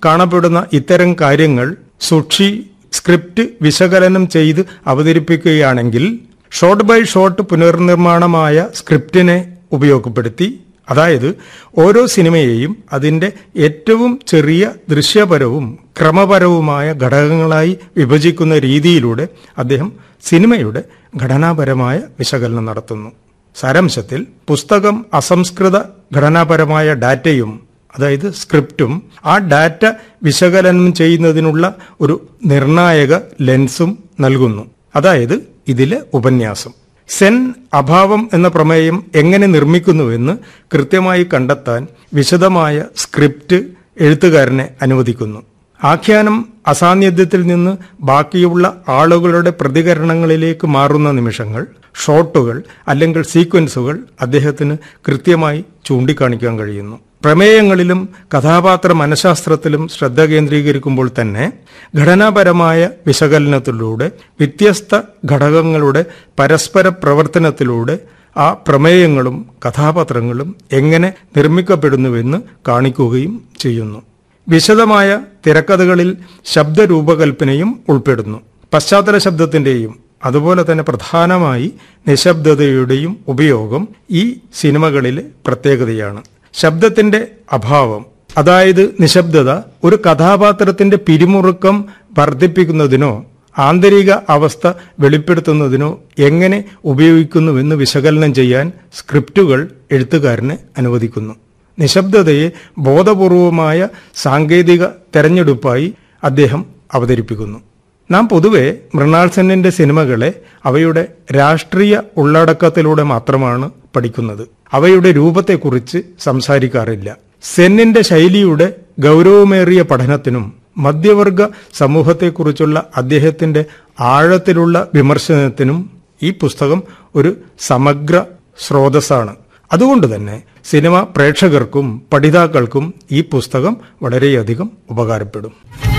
കാണപ്പെടുന്ന ഇത്തരം കാര്യങ്ങൾ സുഷി സ്ക്രിപ്റ്റ് വിശകലനം ചെയ്ത് അവതരിപ്പിക്കുകയാണെങ്കിൽ ഷോട്ട് ബൈ ഷോട്ട് പുനർനിർമ്മാണമായ സ്ക്രിപ്റ്റിനെ ഉപയോഗപ്പെടുത്തി അതായത് ഓരോ സിനിമയെയും അതിന്റെ ഏറ്റവും ചെറിയ ദൃശ്യപരവും ക്രമപരവുമായ ഘടകങ്ങളായി വിഭജിക്കുന്ന രീതിയിലൂടെ അദ്ദേഹം സിനിമയുടെ ഘടനാപരമായ വിശകലനം നടത്തുന്നു സാരാംശത്തിൽ പുസ്തകം അസംസ്കൃത ഘടനാപരമായ ഡാറ്റയും അതായത് സ്ക്രിപ്റ്റും ആ ഡാറ്റ വിശകലനം ചെയ്യുന്നതിനുള്ള ഒരു നിർണായക ലെൻസും നൽകുന്നു അതായത് ഇതിലെ ഉപന്യാസം സെൻ അഭാവം എന്ന പ്രമേയം എങ്ങനെ നിർമ്മിക്കുന്നുവെന്ന് കൃത്യമായി കണ്ടെത്താൻ വിശദമായ സ്ക്രിപ്റ്റ് എഴുത്തുകാരനെ അനുവദിക്കുന്നു ആഖ്യാനം അസാന്നിധ്യത്തിൽ നിന്ന് ബാക്കിയുള്ള ആളുകളുടെ പ്രതികരണങ്ങളിലേക്ക് മാറുന്ന നിമിഷങ്ങൾ ഷോട്ടുകൾ അല്ലെങ്കിൽ സീക്വൻസുകൾ അദ്ദേഹത്തിന് കൃത്യമായി ചൂണ്ടിക്കാണിക്കാൻ കഴിയുന്നു പ്രമേയങ്ങളിലും കഥാപാത്ര മനഃശാസ്ത്രത്തിലും ശ്രദ്ധ കേന്ദ്രീകരിക്കുമ്പോൾ തന്നെ ഘടനാപരമായ വിശകലനത്തിലൂടെ വ്യത്യസ്ത ഘടകങ്ങളുടെ പരസ്പര പ്രവർത്തനത്തിലൂടെ ആ പ്രമേയങ്ങളും കഥാപാത്രങ്ങളും എങ്ങനെ നിർമ്മിക്കപ്പെടുന്നുവെന്ന് കാണിക്കുകയും ചെയ്യുന്നു വിശദമായ തിരക്കഥകളിൽ ശബ്ദരൂപകൽപ്പനയും ഉൾപ്പെടുന്നു പശ്ചാത്തല ശബ്ദത്തിന്റെയും അതുപോലെ തന്നെ പ്രധാനമായി നിശബ്ദതയുടെയും ഉപയോഗം ഈ സിനിമകളിലെ പ്രത്യേകതയാണ് ശബ്ദത്തിന്റെ അഭാവം അതായത് നിശബ്ദത ഒരു കഥാപാത്രത്തിന്റെ പിരിമുറുക്കം വർദ്ധിപ്പിക്കുന്നതിനോ ആന്തരിക അവസ്ഥ വെളിപ്പെടുത്തുന്നതിനോ എങ്ങനെ ഉപയോഗിക്കുന്നുവെന്ന് വിശകലനം ചെയ്യാൻ സ്ക്രിപ്റ്റുകൾ എഴുത്തുകാരനെ അനുവദിക്കുന്നു നിശബ്ദതയെ ബോധപൂർവമായ സാങ്കേതിക തെരഞ്ഞെടുപ്പായി അദ്ദേഹം അവതരിപ്പിക്കുന്നു നാം പൊതുവെ മൃണാൾ സെന്നിന്റെ സിനിമകളെ അവയുടെ രാഷ്ട്രീയ ഉള്ളടക്കത്തിലൂടെ മാത്രമാണ് പഠിക്കുന്നത് അവയുടെ രൂപത്തെക്കുറിച്ച് സംസാരിക്കാറില്ല സെന്നിന്റെ ശൈലിയുടെ ഗൗരവമേറിയ പഠനത്തിനും മധ്യവർഗ സമൂഹത്തെക്കുറിച്ചുള്ള അദ്ദേഹത്തിന്റെ ആഴത്തിലുള്ള വിമർശനത്തിനും ഈ പുസ്തകം ഒരു സമഗ്ര സ്രോതസ്സാണ് അതുകൊണ്ട് തന്നെ സിനിമ പ്രേക്ഷകർക്കും പഠിതാക്കൾക്കും ഈ പുസ്തകം വളരെയധികം ഉപകാരപ്പെടും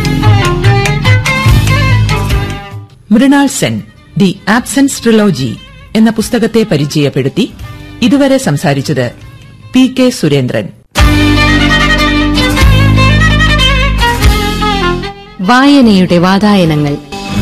Mrinal Sen The Absence Trilogy എന്ന പുസ്തകത്തെ പരിചയപ്പെടുത്തി ഇതുവരെ സംസാരിച്ചത് പി കെ സുരേന്ദ്രൻ വായനയുടെ വാതായനങ്ങൾ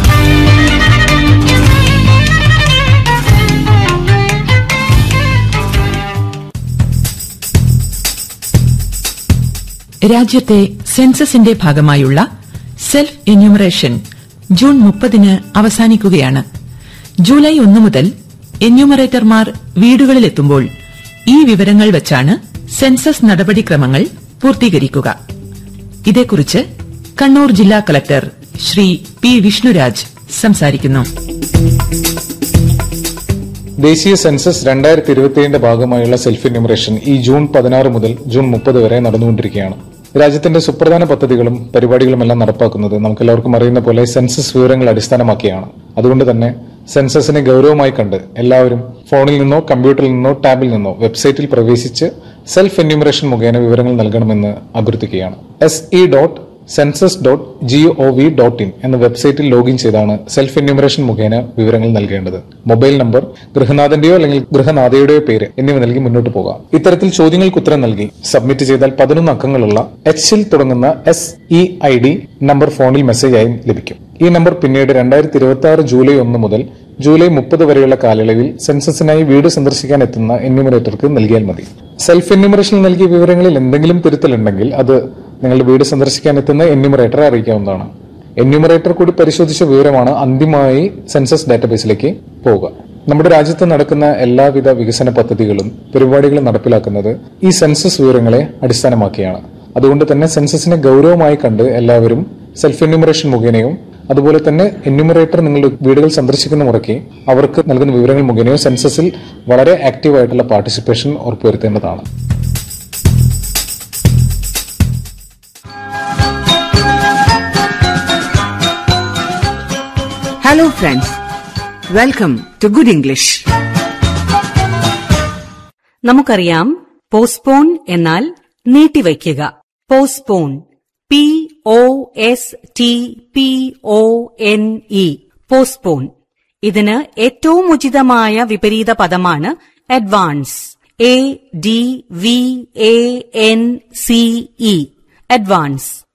രാജ്യത്തെ സെൻസസിന്റെ ഭാഗമായുള്ള സെൽഫ് എന്യൂമറേഷൻ ജൂൺ മുപ്പതിന് അവസാനിക്കുകയാണ് ജൂലൈ ഒന്ന് മുതൽ എന്യൂമറേറ്റർമാർ വീടുകളിലെത്തുമ്പോൾ ഈ വിവരങ്ങൾ വച്ചാണ് സെൻസസ് നടപടിക്രമങ്ങൾ പൂർത്തീകരിക്കുക ഇതേക്കുറിച്ച് കണ്ണൂർ ജില്ലാ കളക്ടർ ശ്രീ പി വിഷ്ണുരാജ് സംസാരിക്കുന്നു ദേശീയ സെൻസസ് രണ്ടായിരത്തി ഇരുപത്തിയേഴിന്റെ ഭാഗമായുള്ള സെൽഫ് എന്യൂമറേഷൻ ഈ ജൂൺ പതിനാറ് മുതൽ ജൂൺ മുപ്പത് വരെ നടന്നുകൊണ്ടിരിക്കുകയാണ് രാജ്യത്തിന്റെ സുപ്രധാന പദ്ധതികളും പരിപാടികളുമെല്ലാം നടപ്പാക്കുന്നത് നമുക്കെല്ലാവർക്കും അറിയുന്ന പോലെ സെൻസസ് വിവരങ്ങൾ അടിസ്ഥാനമാക്കിയാണ് അതുകൊണ്ട് തന്നെ സെൻസസിനെ ഗൗരവമായി കണ്ട് എല്ലാവരും ഫോണിൽ നിന്നോ കമ്പ്യൂട്ടറിൽ നിന്നോ ടാബിൽ നിന്നോ വെബ്സൈറ്റിൽ പ്രവേശിച്ച് സെൽഫ് എന്യൂമറേഷൻ മുഖേന വിവരങ്ങൾ നൽകണമെന്ന് അഭ്യർത്ഥിക്കുകയാണ് S E dot census dot G O V dot in എന്ന വെബ്സൈറ്റിൽ ലോഗിൻ ചെയ്താണ് സെൽഫ് എന്യൂമറേഷൻ മുഖേന വിവരങ്ങൾ നൽകേണ്ടത് മൊബൈൽ നമ്പർ ഗൃഹനാഥന്റെയോ അല്ലെങ്കിൽ ഗൃഹനാഥയുടെയോ പേര് എന്നിവ നൽകി മുന്നോട്ട് പോകാം ഇത്തരത്തിൽ ചോദ്യങ്ങൾക്ക് ഉത്തരം നൽകി സബ്മിറ്റ് ചെയ്താൽ പതിനൊന്ന് അക്കങ്ങളുള്ള എച്ചിൽ തുടങ്ങുന്ന S E I D number ഫോണിൽ മെസ്സേജായി ലഭിക്കും ഈ നമ്പർ പിന്നീട് രണ്ടായിരത്തി ഇരുപത്തി ആറ് ജൂലൈ ഒന്ന് മുതൽ ജൂലൈ മുപ്പത് വരെയുള്ള കാലയളവിൽ സെൻസസിനായി വീട് സന്ദർശിക്കാൻ എത്തുന്ന എന്യൂമറേറ്റർക്ക് നൽകിയാൽ മതി സെൽഫ് എന്യൂമറേഷനിൽ നൽകിയ വിവരങ്ങളിൽ എന്തെങ്കിലും തിരുത്തലുണ്ടെങ്കിൽ അത് നിങ്ങളുടെ വീട് സന്ദർശിക്കാൻ എത്തുന്ന എന്യൂമറേറ്ററെ അറിയിക്കാവുന്നതാണ് എന്യൂമറേറ്റർ കൂടി പരിശോധിച്ച വിവരമാണ് അന്തിമമായി സെൻസസ് ഡാറ്റാബേസിലേക്ക് പോവുക നമ്മുടെ രാജ്യത്ത് നടക്കുന്ന എല്ലാവിധ വികസന പദ്ധതികളും പരിപാടികളും നടപ്പിലാക്കുന്നത് ഈ സെൻസസ് വിവരങ്ങളെ അടിസ്ഥാനമാക്കിയാണ് അതുകൊണ്ട് തന്നെ സെൻസസിനെ ഗൗരവമായി കണ്ട് എല്ലാവരും സെൽഫ് എന്യൂമറേഷൻ മുഖേനയും അതുപോലെ തന്നെ എന്യൂമറേറ്റർ നിങ്ങളുടെ വീടുകൾ സന്ദർശിക്കുന്ന മുറയ്ക്ക് അവർക്ക് നൽകുന്ന വിവരങ്ങൾ മുഖേനയോ സെൻസസിൽ വളരെ ആക്റ്റീവായിട്ടുള്ള പാർട്ടിസിപ്പേഷൻ ഉറപ്പുവരുത്തേണ്ടതാണ് Hello, friends. Welcome to Good English. നമുക്കറിയാം പോസ്റ്റ്പോൺ എന്നാൽ നീട്ടിവയ്ക്കുക postpone P O S T P O N E postpone ഇതിന് ഏറ്റവും ഉചിതമായ വിപരീത പദമാണ് advance A D V A N C E advance